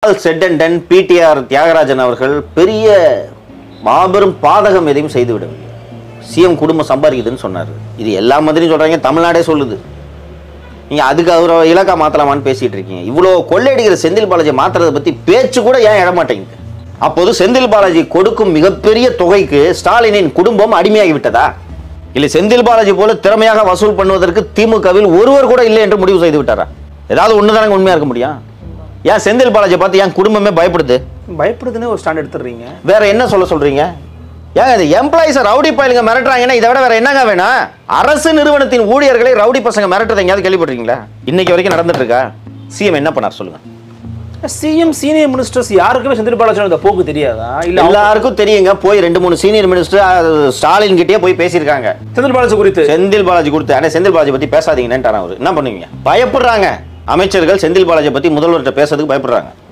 செட்டண்டன் PTR Thiagarajan அவர்கள் பெரிய மாபெரும் பாதகம் எதையும் செய்து விடவில்லை சிஎம் குடும்பம் சம்பாதிக்குதுன்னு சொன்னார் இது எல்லா மந்திரியும் சொல்றாங்க தமிழ்நாடே சொல்லுது நீங்க அதுக்கு அவரை இலக்கா மாத்தலாமான்னு பேசிட்டு இருக்கீங்க இவ்வளோ கொள்ளையடிக்கிற செந்தில் பாலாஜி மாத்துறதை பத்தி பேச்சு கூட ஏன் எழ மாட்டேங்குது அப்போது செந்தில் பாலாஜி கொடுக்கும் மிகப்பெரிய தொகைக்கு ஸ்டாலினின் குடும்பம் அடிமையாகி விட்டதா இல்லை செந்தில் பாலாஜி போல திறமையாக வசூல் பண்ணுவதற்கு திமுகவில் ஒருவர் கூட இல்லை என்று முடிவு செய்து விட்டாரா ஏதாவது ஒண்ணுதானங்க உண்மையா இருக்க முடியும் ஏன் செந்தில் பாலாஜி பார்த்து என் குடும்பமே பயப்படுது பயப்படுதுன்னு ஒரு ஸ்டாண்ட் எடுத்துடுறீங்க வேற என்ன சொல்ல சொல்றீங்க ஏங்க இது எம்ப்ளாயிஸ் ரவுடி பயலுங்க மிரட்டுறாங்கன்னா இதை விட வேற என்னங்க வேணும் அரசு நிறுவனத்தின் ஊழியர்களை ரவுடி பசங்க மிரட்டுறது எங்கேயாவது கேள்விப்பட்டிருக்கீங்களா இன்னைக்கு வரைக்கும் நடந்துட்டு இருக்கா சிஎம் என்ன பண்ணார் சொல்லுங்க சிஎம் சீனியர் மினிஸ்டர்ஸ் யாருக்குமே செந்தில் பாலாஜி இந்த போக்கு தெரியாதா இல்ல அவங்க எல்லாருக்கும் தெரியுங்க போய் ரெண்டு மூணு சீனியர் மினிஸ்டர் ஸ்டாலின் கிட்டயே போய் பேசியிருக்காங்க செந்தில் பாலாஜி குறித்து செந்தில் பாலாஜி கொடுத்து ஆனா செந்தில் பாலாஜி பத்தி பேசாதீங்கன்னு அவர் என்ன பண்ணுவீங்க பயப்படுறாங்க அமைச்சர்கள் செந்தில் பாலாஜி பத்தி முதல்வர்கிட்ட பேசுறதுக்கு பயப்படுறாங்க